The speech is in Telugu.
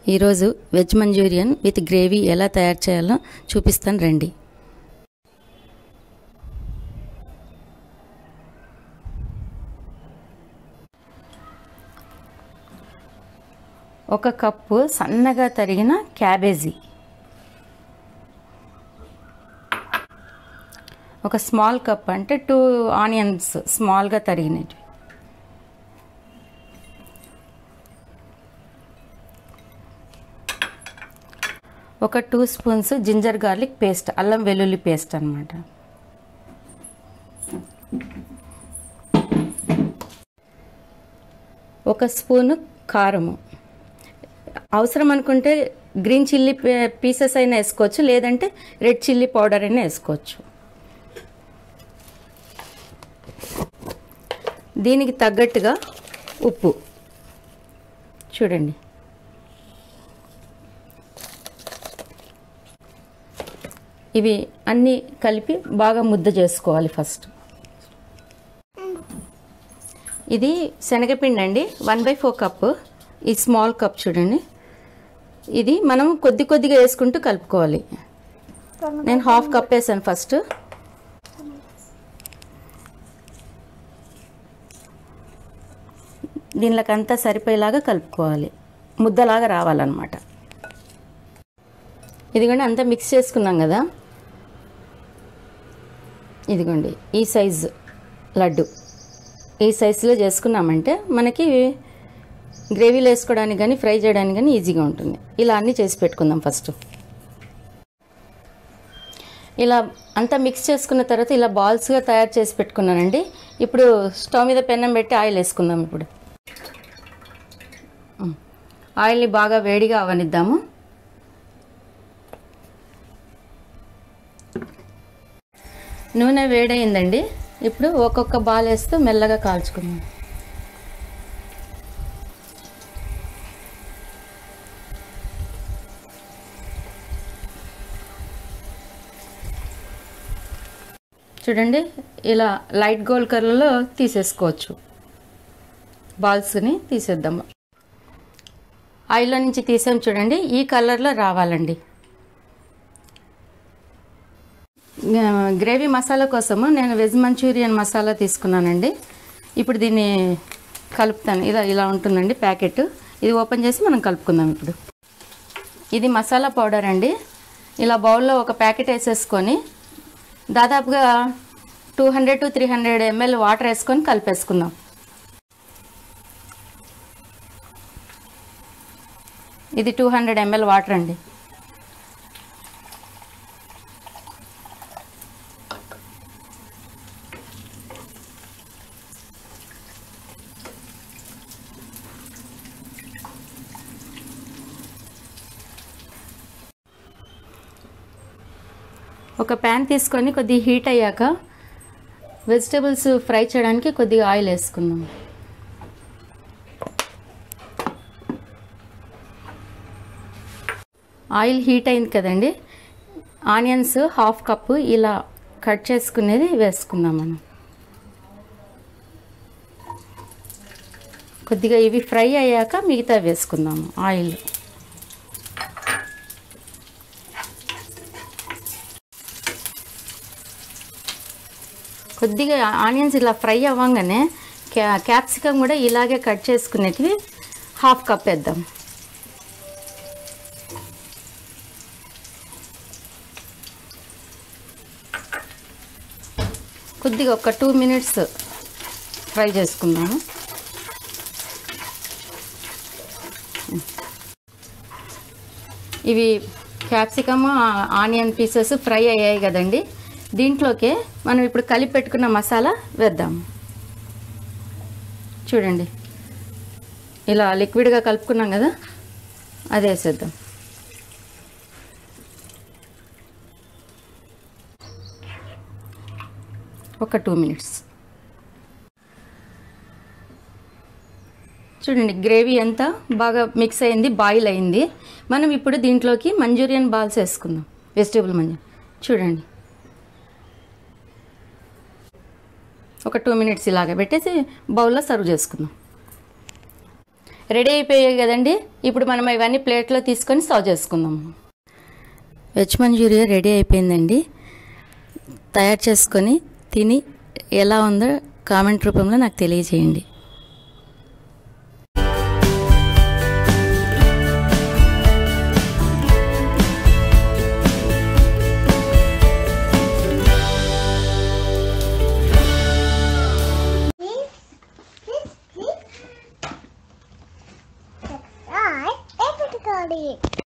ఈరోజు వెజ్ మంచూరియన్ విత్ గ్రేవీ ఎలా తయారు చేయాలో చూపిస్తాను రండి ఒక కప్పు సన్నగా తరిగిన క్యాబేజీ ఒక స్మాల్ కప్ అంటే టూ ఆనియన్స్ స్మాల్గా తరిగినవి ఒక two spoons ginger garlic paste అల్లం వెల్లుల్లి పేస్ట్ అనమాట ఒక స్పూను కారము అవసరం అనుకుంటే గ్రీన్ చిల్లీ పీసెస్ అయినా వేసుకోవచ్చు లేదంటే రెడ్ చిల్లీ పౌడర్ అయినా వేసుకోవచ్చు దీనికి తగ్గట్టుగా ఉప్పు చూడండి ఇవి అన్నీ కలిపి బాగా ముద్ద చేసుకోవాలి ఫస్ట్ ఇది శనగపిండి అండి వన్ బై ఫోర్ కప్ ఈ స్మాల్ కప్ చూడండి ఇది మనం కొద్ది కొద్దిగా వేసుకుంటూ కలుపుకోవాలి నేను హాఫ్ కప్ వేసాను ఫస్ట్ దీనిలోకంతా సరిపోయేలాగా కలుపుకోవాలి ముద్దలాగా రావాలన్నమాట ఇదిగోండి అంతా మిక్స్ చేసుకున్నాం కదా ఇదిగోండి ఈ సైజు లడ్డు ఈ సైజులో చేసుకున్నామంటే మనకి గ్రేవీలో వేసుకోవడానికి కానీ ఫ్రై చేయడానికి కానీ ఈజీగా ఉంటుంది ఇలా అన్నీ చేసి పెట్టుకుందాం ఫస్ట్ ఇలా అంతా మిక్స్ చేసుకున్న తర్వాత ఇలా బాల్స్గా తయారు చేసి పెట్టుకున్నానండి ఇప్పుడు స్టవ్ మీద పెన్నం పెట్టి ఆయిల్ వేసుకుందాం ఇప్పుడు ఆయిల్ని బాగా వేడిగా అవనిద్దాము నూనె వేడైందండి ఇప్పుడు ఒక్కొక్క బాల్ వేస్తూ మెల్లగా కాల్చుకుందాం చూడండి ఇలా లైట్ గోల్డ్ కలర్లో తీసేసుకోవచ్చు బాల్స్ని తీసేద్దాము ఆయిల్లో నుంచి తీసాం చూడండి ఈ కలర్లో రావాలండి గ్రేవీ మసాలా కోసము నేను వెజ్ మంచూరియన్ మసాలా తీసుకున్నానండి ఇప్పుడు దీన్ని కలుపుతాను ఇలా ఇలా ఉంటుందండి ప్యాకెట్ ఇది ఓపెన్ చేసి మనం కలుపుకుందాం ఇప్పుడు ఇది మసాలా పౌడర్ అండి ఇలా బౌల్లో ఒక ప్యాకెట్ వేసేసుకొని దాదాపుగా two hundred to three hundred ML water వేసుకొని కలిపేసుకుందాం ఇది టూ హండ్రెడ్ ఎంఎల్ వాటర్ అండి ఒక ప్యాన్ తీసుకొని కొద్దిగా హీట్ అయ్యాక వెజిటేబుల్స్ ఫ్రై చేయడానికి కొద్దిగా ఆయిల్ వేసుకుందాం ఆయిల్ హీట్ అయింది కదండి ఆనియన్స్ హాఫ్ కప్పు ఇలా కట్ చేసుకునేది వేసుకుందాం మనం కొద్దిగా ఇవి ఫ్రై అయ్యాక మిగతా వేసుకుందాము ఆయిల్ కొద్దిగా ఆనియన్స్ ఇలా ఫ్రై అవ్వగానే క్యా క్యాప్సికమ్ కూడా ఇలాగే కట్ చేసుకునేటివి హాఫ్ కప్ వేద్దాం కొద్దిగా ఒక టూ మినిట్స్ ఫ్రై చేసుకుందాము ఇవి క్యాప్సికమ్ ఆనియన్ పీసెస్ ఫ్రై అయ్యాయి కదండి దీంట్లోకే మనం ఇప్పుడు కలిపి పెట్టుకున్న మసాలా వేద్దాం చూడండి ఇలా లిక్విడ్గా కలుపుకున్నాం కదా అది వేసేద్దాం ఒక టూ మినిట్స్ చూడండి గ్రేవీ అంతా బాగా మిక్స్ అయింది బాయిల్ అయింది మనం ఇప్పుడు దీంట్లోకి మంచూరియన్ బాల్స్ వేసుకుందాం వెజిటేబుల్ మంచూరియన్ చూడండి ఒక టూ మినిట్స్ ఇలాగ పెట్టేసి బౌల్లో సర్వ్ చేసుకుందాం రెడీ అయిపోయాయి కదండి ఇప్పుడు మనం ఇవన్నీ ప్లేట్లో తీసుకొని సర్వ్ చేసుకుందాం వెజ్ మంచూరియా రెడీ అయిపోయిందండి తయారు చేసుకొని తిని ఎలా ఉందో కామెంట్ రూపంలో నాకు తెలియజేయండి Subscribe everybody.